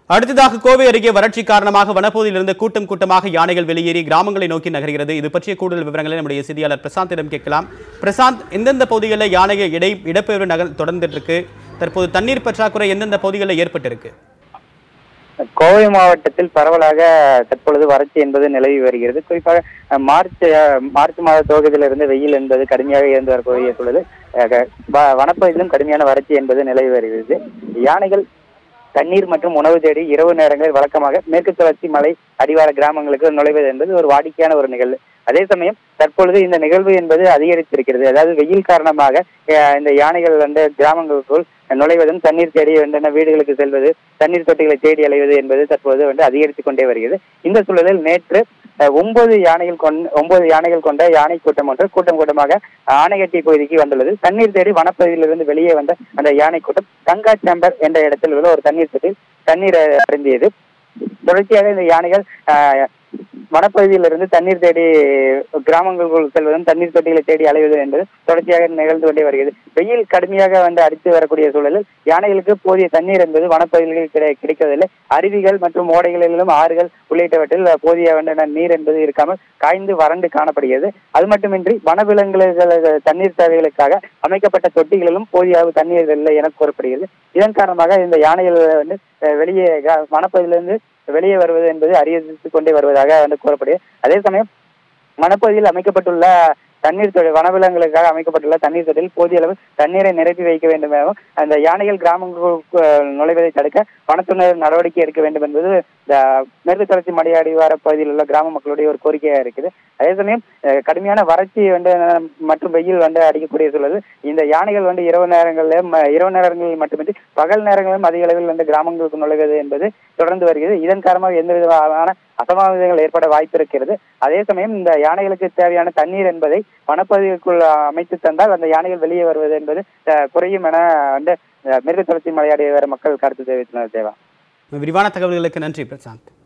அடுத்ததாக கோவை அருகே வறட்சி காரணமாக வனப்பகுதியில் இருந்து கூட்டம் கூட்டமாக யானைகள் வெளியேறி கிராமங்களை நோக்கி நகர்கிறது இது பற்றிய கூடுதல் விவரங்களை நம்முடைய செய்தியாளர் பிரசாந்திடம் கேட்கலாம் பிரசாந்த் எந்தெந்த பகுதிகளில் யானைகள் இடை இடப்பெயர்வு நகர் தொடர்ந்துட்டு இருக்கு தற்போது தண்ணீர் பற்றாக்குறை எந்தெந்த பகுதிகளில் ஏற்பட்டிருக்கு கோவை மாவட்டத்தில் பரவலாக தற்பொழுது வறட்சி என்பது நிலவி வருகிறது குறிப்பாக அஹ், மார்ச் அஹ், மார்ச் மாத துவக்கத்திலிருந்து வெயில் என்பது கடுமையாக இருந்து வரக்கூடிய சூழலில் அஹ், வ- வனப்பகுதியிலும் கடுமையான வறட்சி என்பது நிலவி வருகிறது யானைகள் தண்ணீர் மற்றும் உணவு தேடி இரவு நேரங்களில் வழக்கமாக மேற்கு தொடர்ச்சி மலை அடிவார கிராமங்களுக்கு நுழைவது என்பது ஒரு வாடிக்கையான ஒரு நிகழ்வு அதே சமயம் தற்பொழுது இந்த நிகழ்வு என்பது அதிகரித்திருக்கிறது அதாவது வெயில் காரணமாக அஹ், இந்த யானைகள் வந்து கிராமங்களுக்குள் நுழைவதும் தண்ணீர் தேடி வந்து வீடுகளுக்கு செல்வது தண்ணீர் தொட்டிகளை தேடி அலைவது என்பது தற்போது வந்து அதிகரித்துக் கொண்டே வருகிறது இந்த சூழலில் நேற்று அஹ், ஒன்பது யானைகள் கொண்ட ஒன்பது யானைகள் கொண்ட யானை கூட்டம் ஒன்று கூட்டம் கூட்டமாக ஆனைகட்டி பகுதிக்கு வந்துள்ளது தண்ணீர் தேடி வனப்பகுதியிலிருந்து வெளியே வந்த அந்த யானை கூட்டம் கங்கா சேம்பர் என்ற இடத்தில் உள்ள ஒரு தண்ணீர் தொட்டியில் தண்ணீர் அஹ், அருந்தியது தொடர்ச்சியாக இந்த யானைகள் அஹ், வனப்பகுதியிலிருந்து தண்ணீர் தேடி கிராமங்களுக்குள் செல்வதும் தண்ணீர் தொட்டிகளை தேடி அலைவது என்பது தொடர்ச்சியாக நிகழ்ந்து கொண்டே வருகிறது வெயில் கடுமையாக வந்து அடித்து வரக்கூடிய சூழலில் யானைகளுக்கு போதிய தண்ணீர் என்பது வனப்பகுதிகளில் கிடை கிடைக்கவில்லை அருவிகள் மற்றும் ஓடைகளிலும் ஆறுகள் உள்ளிட்டவற்றில் போதிய வந்து நீர் என்பது இருக்காமல் காய்ந்து வறண்டு காணப்படுகிறது அது மட்டுமின்றி வனவிலங்குகளுக்கு தண்ணீர் தேவைகளுக்காக அமைக்கப்பட்ட தொட்டிகளிலும் போதிய அளவு தண்ணீர் இல்லை என கூறப்படுகிறது இதன் காரணமாக இந்த யானைகள் வந்து அஹ், வெளியே க- வனப்பகுதியிலிருந்து வெளியே வருவது என்பது அதிகரித்துக் கொண்டே வருவதாக வந்து கூறப்படுகிறது அதே சமயம் வனப்பகுதியில் அமைக்கப்பட்டுள்ள தண்ணீர் தொழில் வனவிலங்குகளுக்காக அமைக்கப்பட்டுள்ள தண்ணீர் தொட்டியில் போதிய அளவு தண்ணீரை நிரப்பி வைக்க வேண்டும் எனவும் அந்த யானைகள் கிராமங்களுக்கு அஹ், நுழைவதை தடுக்க வனத்துறையினர் நடவடிக்கை எடுக்க வேண்டும் என்பது இந்த மேற்கு தொடர்ச்சி மலை அடிவார பகுதியில் உள்ள கிராம மக்களுடைய ஒரு கோரிக்கையாக இருக்குது அதே சமயம் அஹ், கடுமையான வறட்சி வந்து அஹ், மற்றும் வெயில் வந்து அடிக்கக்கூடிய சூழல் இந்த யானைகள் வந்து இரவு நேரங்களில் ம- இரவு நேரங்களில் மட்டுமின்றி பகல் நேரங்களிலும் அதிக அளவில் வந்து கிராமங்களுக்கு நுழைவது என்பது தொடர்ந்து வருகிறது இதன் காரணமாக எந்த விதமான அசம்பாவிதங்கள் ஏற்பட வாய்ப்பு இருக்கிறது அதே சமயம் இந்த யானைகளுக்கு தேவையான தண்ணீர் என்பதை வனப்பகுதிக்குள் அமைத்து தந்தால் அந்த யானைகள் வெளியே வருவது என்பது அஹ், குறையும் என வந்து அஹ், மேற்கு தொடர்ச்சி மலையாடிய வேற மக்கள் கருத்து தெரிவித்துள்ளனர் தேவா விரிவான தகவல்களுக்கு நன்றி பிரசாந்த்